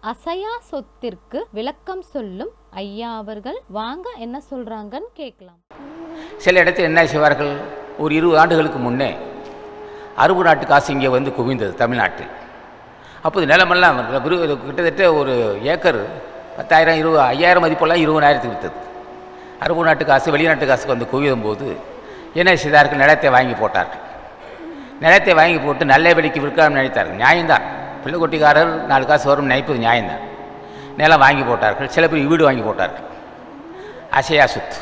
அசையா சொத்திற்கு விளக்கம் சொல்லும் ஐயா அவர்கள் வாங்க என்ன சொல்றாங்கன்னு கேட்கலாம் சில இடத்தில் என்ன செய்வார்கள் ஒரு இருபது ஆண்டுகளுக்கு முன்னே அரபு நாட்டு காசு இங்கே வந்து குவிந்தது தமிழ்நாட்டில் அப்போது நிலமெல்லாம் விரு- கிட்டத்தட்ட ஒரு ஏக்கர் பத்தாயிரம் இருபது ஐயாயிரம் மதிப்பெல்லாம் இருபதாயிரத்துக்கு விற்றது அரபு நாட்டு காசு வெளிநாட்டு காசுக்கு வந்து குவியும் போது என்ன செய்தார்கள் நிலத்தை வாங்கி போட்டார்கள் நிலத்தை வாங்கி போட்டு நல்ல விலைக்கு விற்கலாம்னு நினைத்தார்கள் நியாயம்தான் பிள்ளைக்குட்டிக்காரர் நாலு காசு வரும் நினைப்பது நியாயம்தான் நிலம் வாங்கி போட்டார்கள் சில பேர் வீடு வாங்கி போட்டார்கள் அசையா சொத்து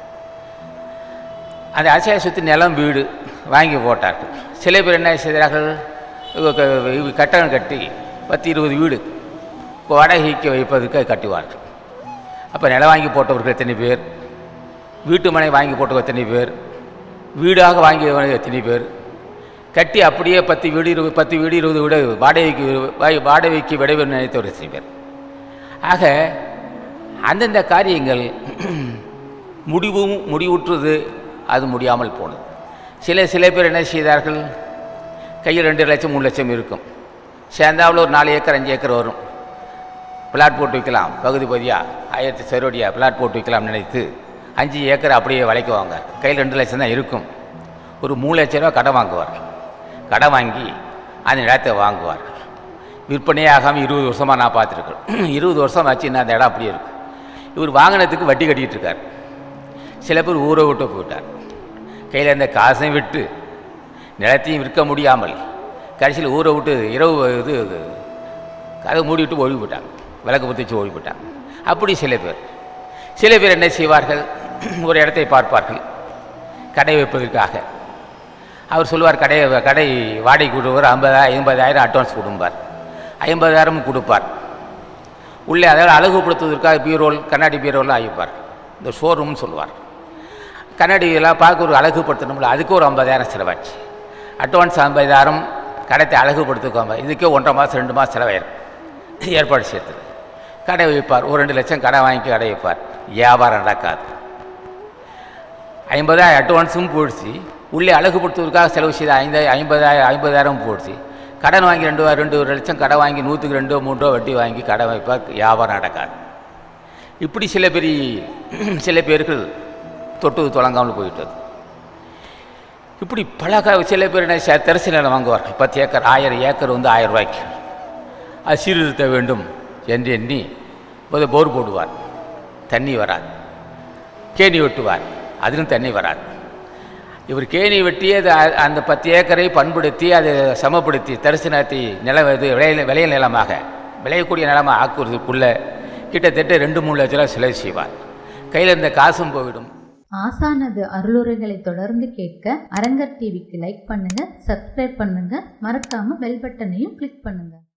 அந்த அசையா சொத்து நிலம் வீடு வாங்கி போட்டார்கள் சில பேர் என்ன செய்தார்கள் இவ- க- இவ கட்டணம் கட்டி பத்து இருபது வீடு வாடகைக்கு வைப்பதற்கு கட்டுவார்கள் அப்போ நிலம் வாங்கி போட்டவர்கள் எத்தனை பேர் வீட்டு மனை வாங்கி போட்டவங்க எத்தனை பேர் வீடாக வாங்கியவங்க எத்தனை பேர் கட்டி அப்படியே பத்து வீடு இருபது பத்து வீடு இருபது வீடு வாடகைக்கு வா- வாடகைக்கு விடைவு நினைத்தவர் எத்தனை பேர் ஆக அந்தந்த காரியங்கள் முடிவும் முடிவுற்றது அது முடியாமல் போனது சில சில பேர் என்ன செய்தார்கள் கையில் ரெண்டு லட்சம் மூணு லட்சம் இருக்கும் சேர்ந்தாவில் ஒரு நாலு ஏக்கர் அஞ்சு ஏக்கர் வரும் பிளாட் போட்டு வைக்கலாம் பகுதி பகுதியாக ஆயிரத்தி சரோடியாக பிளாட் போட்டு வைக்கலாம்னு நினைத்து அஞ்சு ஏக்கர் அப்படியே விலைக்குவாங்க கையில் ரெண்டு லட்சம் தான் இருக்கும் ஒரு மூணு லட்ச ரூபா கடன் வாங்குவார்கள் கடன் வாங்கி அந்த இடத்தை வாங்குவார்கள் விற்பனையாகாமல் இருபது வருஷமாக நான் பார்த்துருக்கேன் இருபது வருஷம் ஆச்சு இன்னும் அந்த இடம் அப்படியே இருக்கு இவர் வாங்கினதுக்கு வட்டி கட்டிகிட்டு இருக்கார் சில பேர் ஊரை விட்டு போயிட்டார் கையில் இருந்த காசையும் விட்டு நிலத்தையும் விற்க முடியாமல் கடைசியில் ஊரை விட்டு இரவு இது கதை மூடிவிட்டு ஓடி போயிட்டாங்க விளக்கு பற்றி ஓடி போயிட்டாங்க அப்படி சில பேர் சில பேர் என்ன செய்வார்கள் ஒரு இடத்தை பார்ப்பார்கள் கடை வைப்பதற்காக அவர் சொல்லுவார் கடை கடை வாடகை கொடுப்பார் ஐம்பதாயிரம் ஐம்பதாயிரம் அட்வான்ஸ் கொடுப்பார் ஐம்பதாயிரமும் கொடுப்பார் உள்ளே அதாவது அழகுபடுத்துவதற்காக பீரோல் கண்ணாடி பீரோலாம் ஆகிப்பார் இந்த ஷோரூம்னு சொல்லுவார் கண்ணாடி எல்லாம் பார்க்க ஒரு அழகுபடுத்தணும்ல அதுக்கு ஒரு ஐம்பதாயிரம் செலவாச்சு அட்வான்ஸ் ஐம்பதாயிரம் கடைத்தை அழகுபடுத்துக்கோங்க இதுக்கே ஒன்றரை மாதம் ரெண்டு மாதம் செலவாயிரும் ஏற்பாடு செய்தது கடை வைப்பார் ஒரு ரெண்டு லட்சம் கடை வாங்கி கடை வைப்பார் வியாபாரம் நடக்காது ஐம்பதாயிரம் அட்வான்ஸும் போயிடுச்சு உள்ளே அழகுபடுத்துவதற்காக செலவு செய்த ஐந்து ஐம்பதாயிரம் ஐம்பதாயிரம் போயிடுச்சு கடன் வாங்கி ரெண்டு வா- ரெண்டு ஒரு லட்சம் கடை வாங்கி நூற்றுக்கு ரெண்டோ மூன்றோ வட்டி வாங்கி கடை வைப்பார் வியாபாரம் நடக்காது இப்படி சில பெரிய சில பேர்கள் தொட்டு தொடங்காமல் போயிட்டது இப்படி பல க சில பேர் என்ன செய்ய- தரிசு நிலம் வாங்குவார்கள் பத்து ஏக்கர் ஆயிரம் ஏக்கர் வந்து ஆயிரம் ரூபாய்க்கு அது சீர்திருத்த வேண்டும் என்று எண்ணி முத போர் போடுவார் தண்ணி வராது கேணி வெட்டுவார் அதிலும் தண்ணி வராது இவர் கேணி வெட்டி அதை அ- அந்த பத்து ஏக்கரை பண்படுத்தி அதை சமப்படுத்தி தரிசனத்தை நில இது விளைய விளைய நிலமாக விளையக்கூடிய நிலமாக ஆக்குவதற்குள்ளே கிட்டத்தட்ட ரெண்டு மூணு லட்ச ரூபா செலவு செய்வார் கையில் இருந்த காசும் போய்விடும் ஆசானது அருளுரைகளை தொடர்ந்து கேட்க அரங்கர் டிவிக்கு லைக் பண்ணுங்க சப்ஸ்கிரைப் பண்ணுங்க மறக்காம பெல் பட்டனையும் கிளிக் பண்ணுங்க